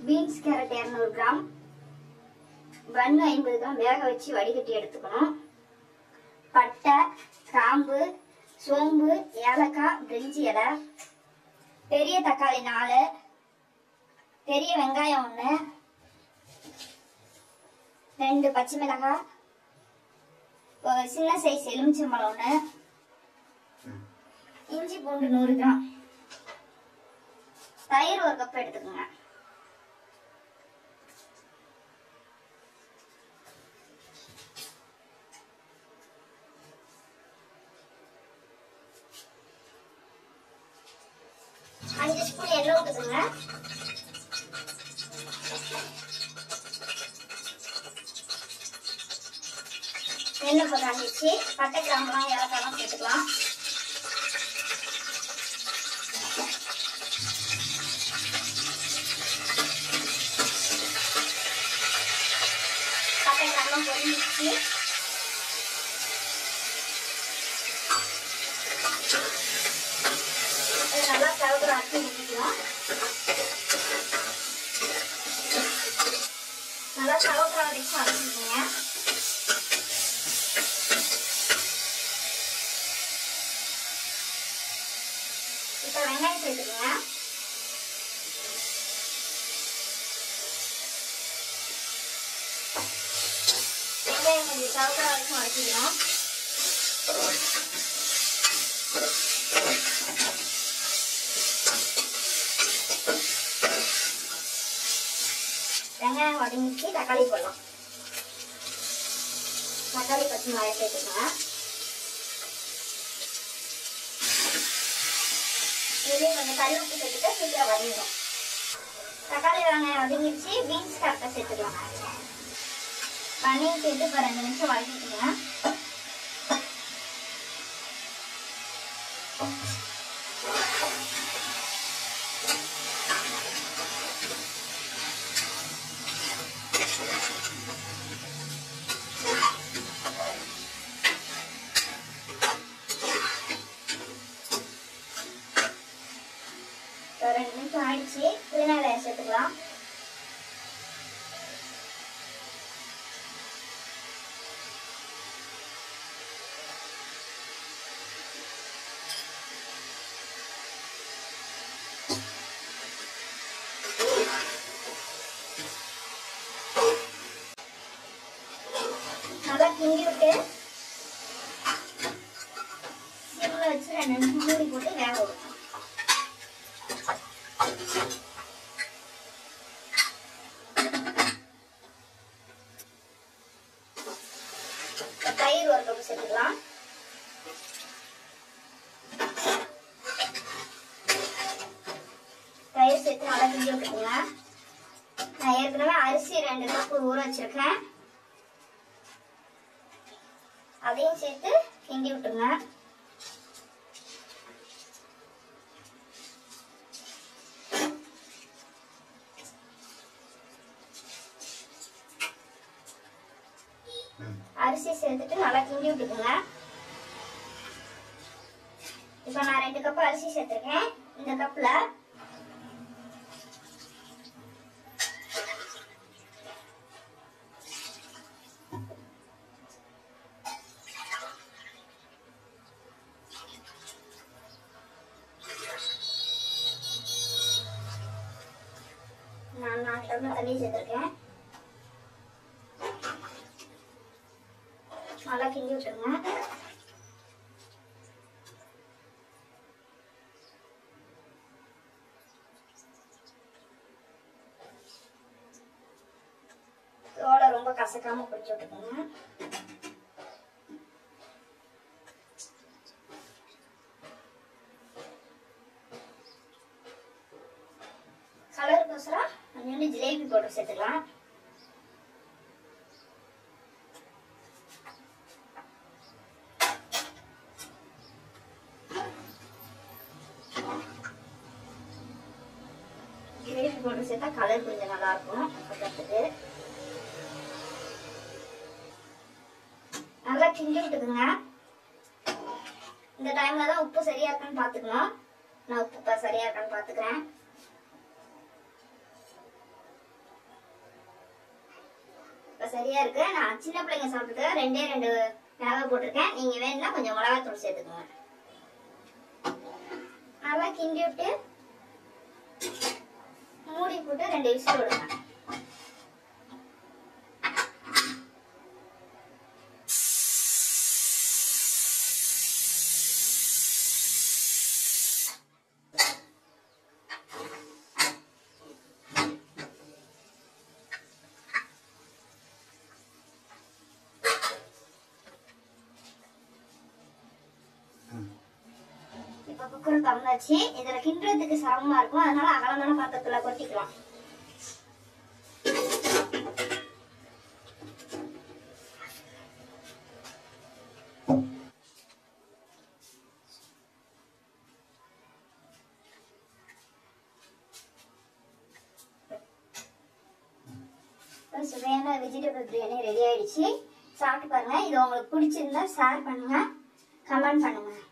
beans carrot இரநூறு gram bun ஐம்பது gram வேக வச்சு வடிகட்டி எடுத்துக்கணும் பட்டை கிராம்பு சோம்பு ஏலக்காய் பிரிஞ்சி இலை பெரிய தக்காளி நாலு பெரிய வெங்காயம் ஒன்று ரெண்டு பச்சை மிளகாய் ஒரு சின்ன சைஸ் எலுமிச்சம்பழம் ஒன்று இஞ்சி பூண்டு நூறு கிராம் தயிர் ஒரு கப் எடுத்துக்கோங்க அஞ்சு ஸ்பூன் எண்ணெய் ஊற்றுக்குங்க எண்ணெய் போட்டு அஞ்சிச்சு பட்டை கிராம்பெல்லாம் ஏலக்காய்லாம் சேர்த்துக்கலாம் பட்டை கிராம்பெல்லாம் பொரிஞ்சிச்சு இது நல்லா கலந்து அரைச்சி ஊற்றிக்கலாம் நல்லா கலவுற வரைக்கும் அரைச்சிக்கோங்க இப்போ வெங்காயம் சேர்த்துக்கோங்க வெங்காயம் கொஞ்சம் கலவுற வரைக்கும் அரைச்சிக்கலாம் வெங்காயம் வதங்கிச்சு தக்காளி போடலாம் தக்காளி பச்சை மிளகாய் சேர்த்துக்கோங்க இதுலேயும் கொஞ்சம் கல் உப்பு சேர்த்துட்டு சீக்கிரம் வதங்கிடும் தக்காளி வெங்காயம் வதங்கிடுச்சு பீன்ஸ் கரெக்டாக சேர்த்துக்கலாம் பன்னீர் சேர்த்து இப்போ ரெண்டு நிமிஷம் வதக்கிக்கோங்க ஒரு ரெண்டு நிமிஷம் ஆயிடுச்சு புதினா சேர்த்துக்கலாம் நல்லா கிண்டி விட்டு சிம்ல வச்சு ரெண்டு நிமிஷம் மூடி போட்டு வேக விடணும் தயிர் ஒரு கப் சேர்த்துக்கலாம் தயிர் சேர்த்து நல்லா கிண்டி விட்டுக்கோங்க நான் ஏற்கனவே அரிசி ரெண்டு கப் ஊற வச்சிருக்கேன் அதையும் சேர்த்து கிண்டி விட்டுருங்க அரிசி சேர்த்துட்டு நல்லா கிண்டி விட்டுக்குங்க இப்போ நான் ரெண்டு கப் அரிசி சேர்த்துருக்கேன் இந்த கப்ல நான் நாலு டம்ளர் தண்ணி சேர்த்துருக்கேன் நல்லா கிண்டி விட்டுருங்க தோலை ரொம்ப கசக்காம பிடிச்சி விட்டுக்கோங்க கலருக்கோசரம் கொஞ்சோண்டு ஜிலேபி பவுடர் சேர்த்துக்கலாம் ஜிலேபி பவுடர் சேர்த்தா கலர் கொஞ்சம் நல்லா இருக்கும் பார்க்கறதுக்கு நல்லா கிண்டி விட்டுக்குங்க இந்த டைம்ல தான் உப்பு சரியா இருக்கான்னு பாத்துக்கணும் நான் உப்பு பா- சரியா இருக்கான்னு பாத்துக்கிறேன் சரியா இருக்கு நான் சின்ன பிள்ளைங்க சாப்பிட்டுட்டு ரெண்டே ரெண்டு மிளகா போட்டிருக்கேன் நீங்க வேணும்னா கொஞ்சம் மிளகாத்தூள் சேர்த்துக்கோங்க நல்லா கிண்டி விட்டு மூடி போட்டு ரெண்டு விசில் விடுங்க இப்ப குக்கர் திறந்தாச்சு இதுல கிண்டுறதுக்கு சிரமமா இருக்கும் அதனால அகலமான பாத்திரத்துல கொட்டிக்கலாம் இப்ப சுவையான வெஜிடபிள் பிரியாணி ரெடி ஆயிடுச்சு சாப்பிட்டு பாருங்க இது உங்களுக்கு பிடிச்சிருந்தா ஷேர் பண்ணுங்க கமெண்ட் பண்ணுங்க